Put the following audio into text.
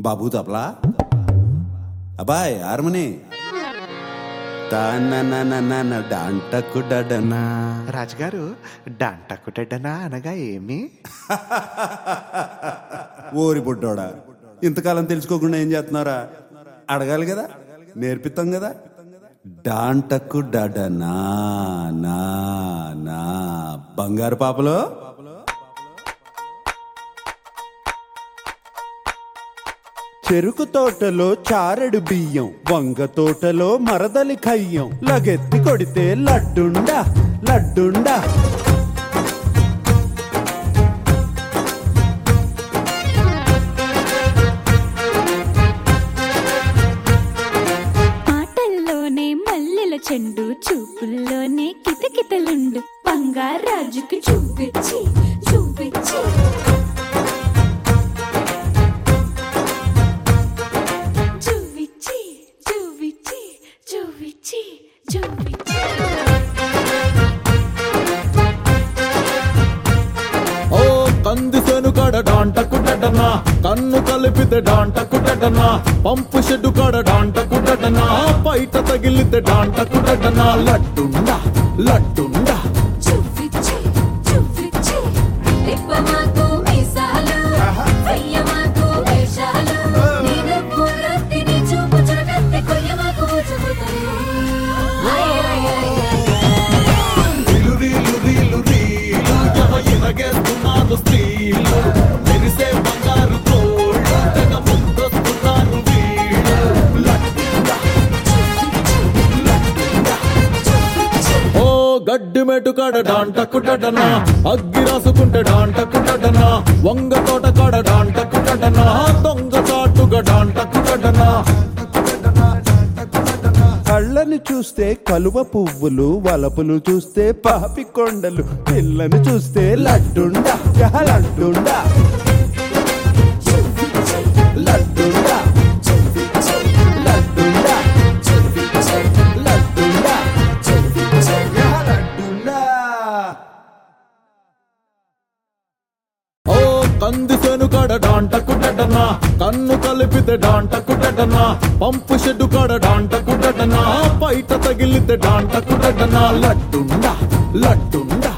బాబు తపలా అబ్బాయ్ హార్మోని తాననననన డాంటకు డడనా రాజుగారు డాంటకుటెడ్డనా అనగా ఏమి ఓరి బుడ్డోడా ఇంతకాలం తెలుసుకోకుండా ఏం చేస్తున్నారా అడగాలి కదా నేర్పిస్తాం కదా డాంటకు డడనా నా నా బంగారు పాపలో చెరుకు తోటలో చారెడు బియ్యం వంగ తోటలో మరదలి కయ్యం లగెత్తి కొడితే లడ్డుండా లడ్డుండా మాటల్లోనే మల్లెల చెండు చూపుల్లోనే కితకితలుండు బంగారాజుకి చూపించి చూపించి చూపించి చూపించి చూపించి చూపించి ఓ కంది సేను కాడ డాంటకు డటనా కన్ను కలిపితే డాంటకు డటనా పంపు షెడ్డు కాడ డాంటకు డటనా బయట తగిలితే డాంటకు డటనా లడ్డుండా లడ్డుండా చూపించి చూపించి తిప్పమాకు మీసాలు వెయ్యమాకు వేషాలు నేను పూరత్తిని చూపు చూడకత్తి కొయ్యమాకు చూపుతాను రీలు రీలు రీలు రీలు ఎవ ఎనగేస్తున్నారు స్త్రీలు మెరిసే బంగారు తోళ్ళు తెగ ముందొస్తున్నారు వీళ్ళు లడ్డుండా ఓ గడ్డి మెటు కాడ డాంటకు డటనా అగ్గి రాసుకుంటే డాంటకు డటనా వంగ తోట కాడ డాంటకు డటనా దొంగ చాటుగా డాంటకు డటనా కళ్ళని చూస్తే కలువ పువ్వులు వలపులు చూస్తే పాపి కొండలు పిల్లని చూస్తే లడ్డుండా యహ లడ్డుండా లడ్డుండా లడ్డుండా లడ్డుండా యహ లడ్డుండా ఓ కంది సేను కాడ డాంటకు డటనా కన్ను కలిపితే డాంటకు డటనా పంపు షెడ్డు కాడ డాంటకు డటనా బయట తగిలితే డాంటకు డటనా లడ్డుండా లడ్డుండా